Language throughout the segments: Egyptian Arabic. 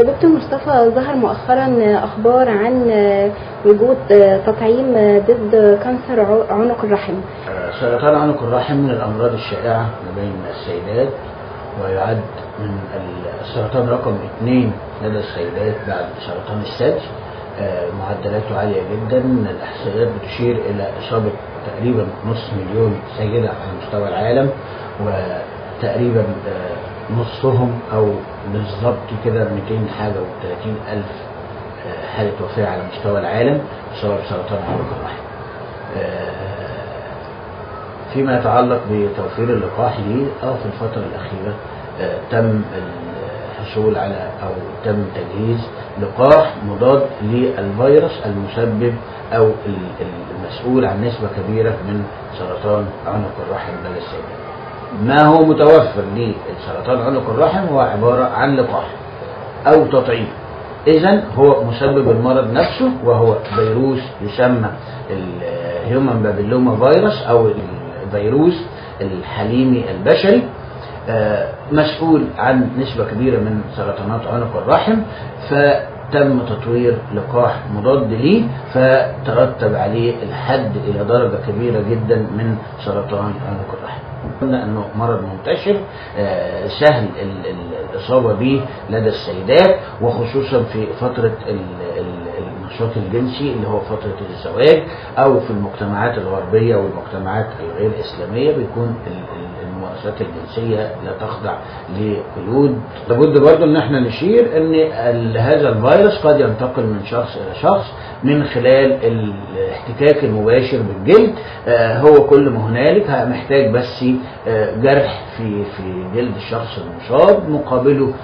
دكتور مصطفى ظهر مؤخرا اخبار عن وجود تطعيم ضد كانسر عنق الرحم سرطان عنق الرحم من الامراض الشائعه ما بين السيدات ويعد من السرطان رقم اثنين لدى السيدات بعد سرطان الثدي معدلاته عالية جدا الإحصائيات بتشير إلى إصابة تقريبا نص مليون سيدة على مستوى العالم وتقريبا نصهم أو بالظبط كده 200 حاجة و30 ألف حالة وفاة على مستوى العالم بسبب سرطان عنق الرحم فيما يتعلق بتوفير اللقاح ليه اه في الفترة الأخيرة آه تم الحصول على أو تم تجهيز لقاح مضاد للفيروس المسبب أو المسؤول عن نسبة كبيرة من سرطان عنق الرحم لدى السيدات. ما هو متوفر لسرطان عنق الرحم هو عبارة عن لقاح أو تطعيم. إذا هو مسبب المرض نفسه وهو فيروس يسمى الهيومن بابيلوما فيروس أو الفيروس الحليمي البشري مسؤول عن نسبة كبيرة من سرطانات عنق الرحم فتم تطوير لقاح مضاد ليه فترتب عليه الحد إلى درجة كبيرة جدا من سرطان عنق الرحم قلنا انه مرض منتشر سهل الاصابه به لدى السيدات وخصوصا في فتره النشاط الجنسي اللي هو فتره الزواج او في المجتمعات الغربيه والمجتمعات الغير اسلاميه بيكون الممارسات الجنسيه لا تخضع لقيود لابد برضه ان احنا نشير ان هذا الفيروس قد ينتقل من شخص الى شخص من خلال الاحتكاك المباشر بالجلد هو كل ما هنالك محتاج بس جرح في في جلد الشخص المصاب مقابله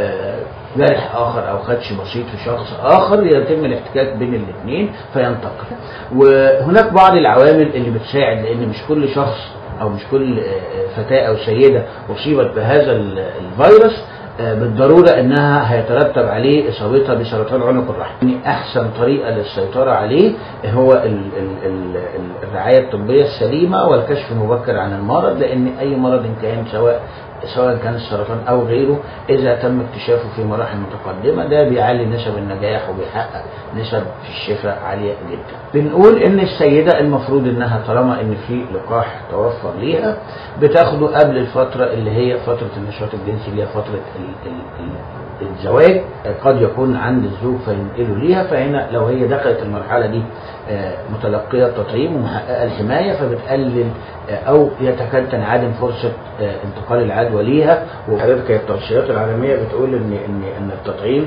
جرح اخر او خدش بسيط في شخص اخر يتم الاحتكاك بين الاثنين فينتقل وهناك بعض العوامل اللي بتساعد لان مش كل شخص او مش كل فتاه او سيده اصيبت بهذا الفيروس بالضروره انها هيترتب عليه اصابتها بسرطان عنق الرحم. يعني احسن طريقه للسيطره عليه هو ال ال ال الرعايه الطبيه السليمه والكشف المبكر عن المرض لان اي مرض كان سواء سواء كان السرطان او غيره اذا تم اكتشافه في مراحل متقدمه ده بيعلي نسب النجاح وبيحقق نسب في الشفاء عاليه جدا. بنقول ان السيده المفروض انها طالما ان في لقاح توفر ليها بتاخده قبل الفتره اللي هي فتره النشاط الجنسي اللي هي فتره ال ال ال الزواج قد يكون عند الزوج فينقله ليها فهنا لو هي دخلت المرحله دي متلقيه التطعيم ومحققه الحمايه فبتقلل او يتكاد تنعدم فرصه انتقال العدوى ليها وحضرتك التوصيات العالميه بتقول ان ان ان التطعيم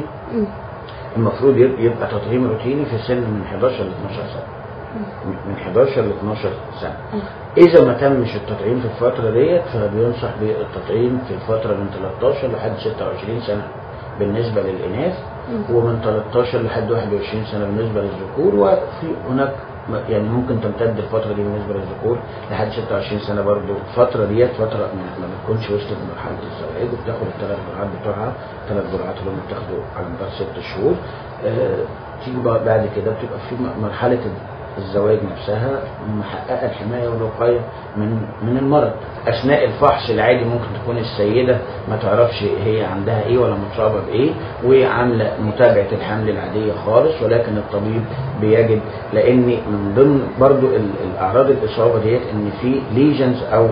المفروض يبقى تطعيم روتيني في سن من 11 ل 12 سنه من 11 ل 12 سنه اذا ما تمش التطعيم في الفتره ديت فبينصح بالتطعيم في الفتره من 13 لحد 26 سنه بالنسبه للاناث ومن 13 لحد 21 سنه بالنسبه للذكور وفي هناك يعني ممكن تمتد الفتره دي بالنسبه للذكور لحد 26 سنه برضو الفتره ديت فتره ما بتكونش وصلت لمرحله الزواج وبتاخد الثلاث جرعات بتوعها ثلاث جرعات اللي هم بتاخدوا على مدار ست شهور آه تيجي بعد كده بتبقى في مرحله الزواج نفسها محققه الحمايه والوقايه من من المرض اثناء الفحص العادي ممكن تكون السيده ما تعرفش هي عندها ايه ولا مصابه بايه وعامله متابعه الحمل العاديه خالص ولكن الطبيب بيجد لان من ضمن برضو الاعراض الاصابه ديت ان في ليجنز او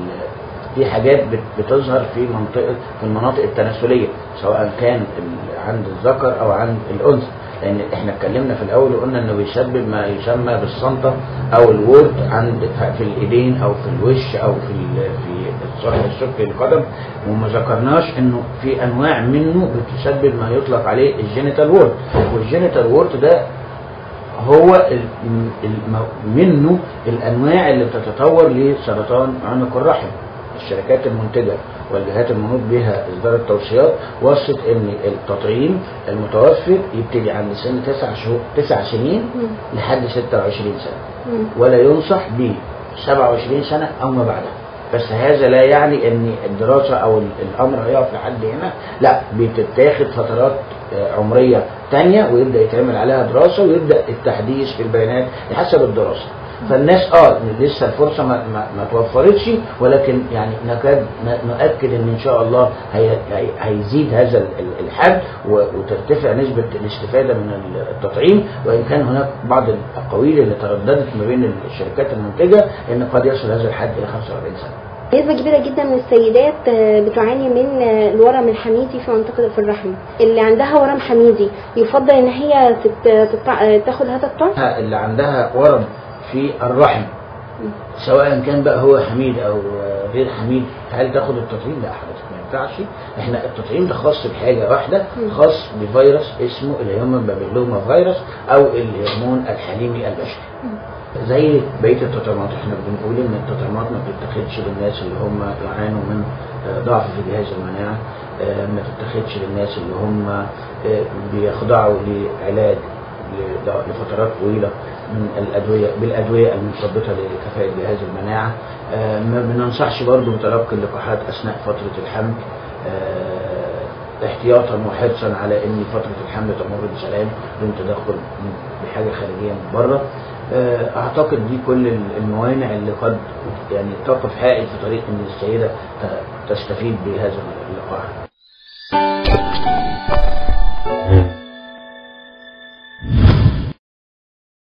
في حاجات بتظهر في منطقه في المناطق التناسليه سواء كان عند الذكر او عند الانثى لان احنا اتكلمنا في الاول وقلنا انه بيسبب ما يسمى بالصنطه او الورد عند في الايدين او في الوش او في في الصحن السفلي القدم وما ذكرناش انه في انواع منه بتسبب ما يطلق عليه الجينيتال وورد والجينيتال وورد ده هو منه الانواع اللي بتتطور لسرطان عنق الرحم الشركات المنتجه والجهات المنوط بها اصدار التوصيات وصت ان التطعيم المتوفر يبتدي عند سن تسع شهور تسع سنين لحد 26 سنه ولا ينصح ب 27 سنه او ما بعدها بس هذا لا يعني ان الدراسه او الامر هيقف لحد هنا لا بتتاخد فترات عمريه تانية ويبدا يتعمل عليها دراسه ويبدا التحديث في البيانات حسب الدراسه فالناس اه لسه الفرصه ما, ما, ما توفرتش ولكن يعني نكاد ن- نؤكد ان ان شاء الله هي هي هيزيد هذا ال- ال- الحد و- وترتفع نسبه الاستفاده من التطعيم وان كان هناك بعض الاقاويل اللي ترددت ما بين الشركات المنتجه ان قد يصل هذا الحد الى 45 سنه. نسبة كبيرة جدا من السيدات آه، بتعاني من آه، الورم الحميدي في منطقة في الرحم اللي عندها ورم حميدي يفضل ان هي تت- تتع- آه، تاخد هذا الطعم اللي عندها ورم في الرحم سواء كان بقى هو حميد او غير حميد هل تاخد التطعيم؟ لا حضرتك ما ينفعش احنا التطعيم ده خاص بحاجه واحده خاص بفيروس اسمه الهيومن بابيلوما فيروس او الهرمون الحليمي البشري زي بقيه التطعيمات احنا بنقول ان التطعيمات ما بتتاخدش للناس اللي هم يعانوا من آه، ضعف في جهاز المناعه آه، ما تتاخدش للناس اللي هم آه، بيخضعوا لعلاج ل- لفترات طويله من الادويه بالادويه المثبطه لكفاءه جهاز المناعه آه، ما بننصحش برضو بتلقي اللقاحات اثناء فتره الحمل آه، احتياطا وحرصا على ان فتره الحمل تمر بسلام دون تدخل من- بحاجه خارجيه من بره آه، اعتقد دي كل الموانع اللي قد يعني تقف حائل في طريق ان السيده ت- تستفيد بهذا